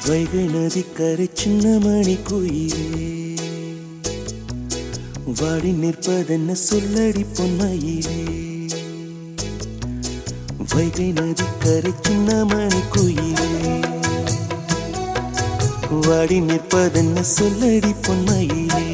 வைகை நதிக்கரை சின்ன மணி குயிலே வாடி நிற்பதென்ன சொல்லடி பொன்மையிலே வைகை நதிக்கரை சின்ன மணி குயிலே வாடி நிற்பதென்ன சொல்லடி பொன்மையிலே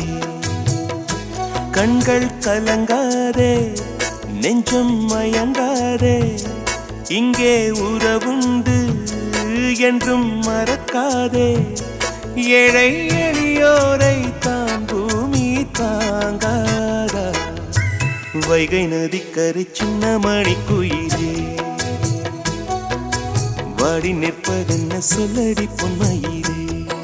கண்கள் கலங்காதே நெஞ்சம் மயங்காதே இங்கே உறவுண்டு என்றும் மறக்காதே ஏழை எளியோரை தான் பூமி தாங்காதா வைகை நதிக்கரை சின்ன மணி குயிலே வாடி நிற்பதென்ன சொல்லடி பொன்மையிலே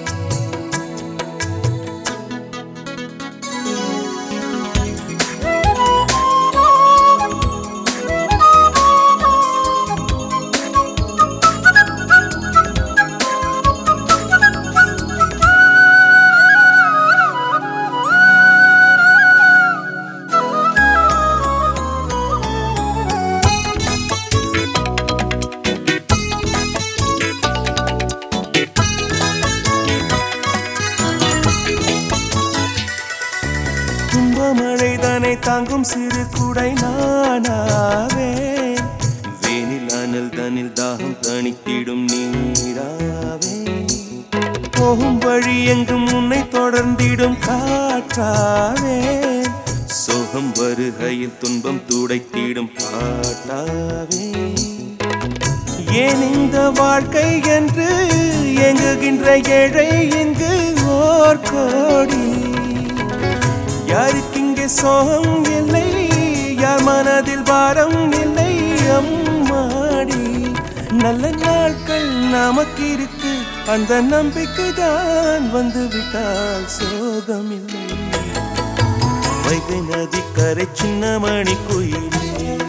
துன்பமழை தானே தாங்கும் சிறு குடை நானாவே வேனில் அனல் தனில் தாகம் தணித்திடும் நீராவே போகும் வழி எங்கும் உன்னை தொடர்ந்திடும் காற்றாவே சோகம் வருகையில் துன்பம் துடைத்திடும் பாட்டாவே ஏன் இந்த வாழ்க்கை என்று எங்குகின்ற ஏழை இங்கு ஓர் கோடி யாருக்கு இங்கே சோகம் இல்லை யார் மனதில் பாரம் இல்லை அம்மாடி நல்ல நாட்கள் நமக்கு இருக்கு அந்த நம்பிக்கை தான் வந்து விட்டால் சோகம் இல்லை வைகை நதி கரை சின்ன மணி குயிலே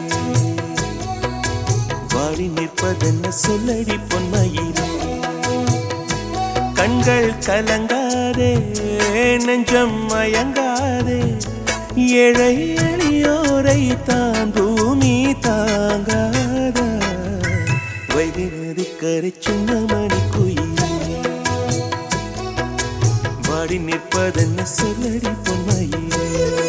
வாடி நிற்பதென்ன சொல்லடி பொன்மையிலே கண்கள் கலங்காதே நெஞ்சம் மயங்காதே ஏழை எளியோரை தான் பூமி தாங்காத வைகை நதிக்கரை சின்ன மணி குயிலே வாடி நிற்பதென்ன சொல்லடி பொன்மையிலே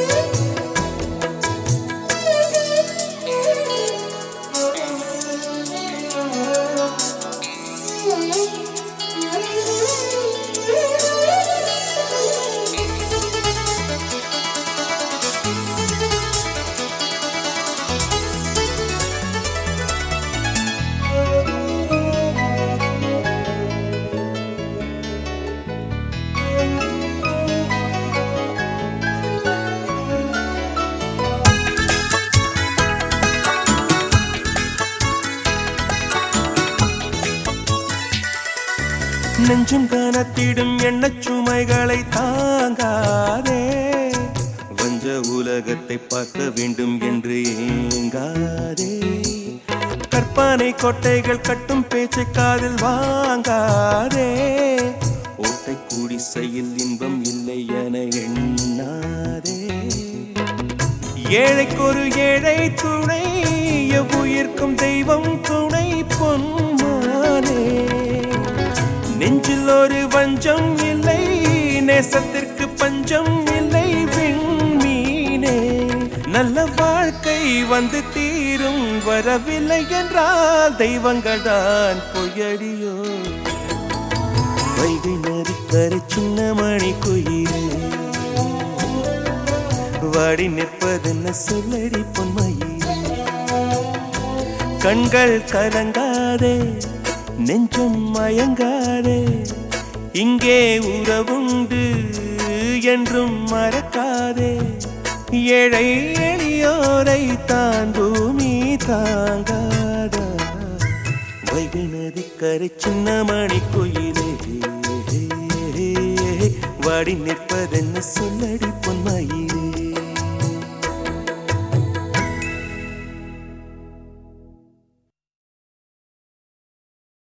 நெஞ்சும் கனத்திடும் எண்ணச் சுமைகளை தாங்காதே வஞ்ச உலகத்தை பார்க்க வேண்டும் என்று ஏங்காதே கற்பனை கொட்டைகள் கட்டும் பேச்சை காதில் வாங்காதே ஓட்டை குடிசையில் இன்பம் இல்லை என எண்ணாதே ஏழைக்கு ஒரு ஏழை துணை எவ்வுயிர்க்கும் தெய்வம் துணை பொன்மானே நெஞ்சில் ஒரு வஞ்சம் இல்லை நேசத்திற்கு பஞ்சம் இல்லை விண்மீனே நல்ல வாழ்க்கை வந்து தீரும் வரவில்லை என்றால் தெய்வங்கள் தான் பொய்யடியோ வைகை நதிக்கரை சின்ன மணி குயிலே வாடி நிற்பதென்ன சொல்லடி பொன்மையிலே கண்கள் கலங்காதே நெஞ்சம் மயங்காதே இங்கே உறவுண்டு என்றும் மறக்காதே ஏழை எளியோரை தான் பூமி தாங்காத வைகை நதிக்கரை சின்ன மணி குயிலே வாடி நிற்பதென்ன சொல்லடி பொன்மையிலே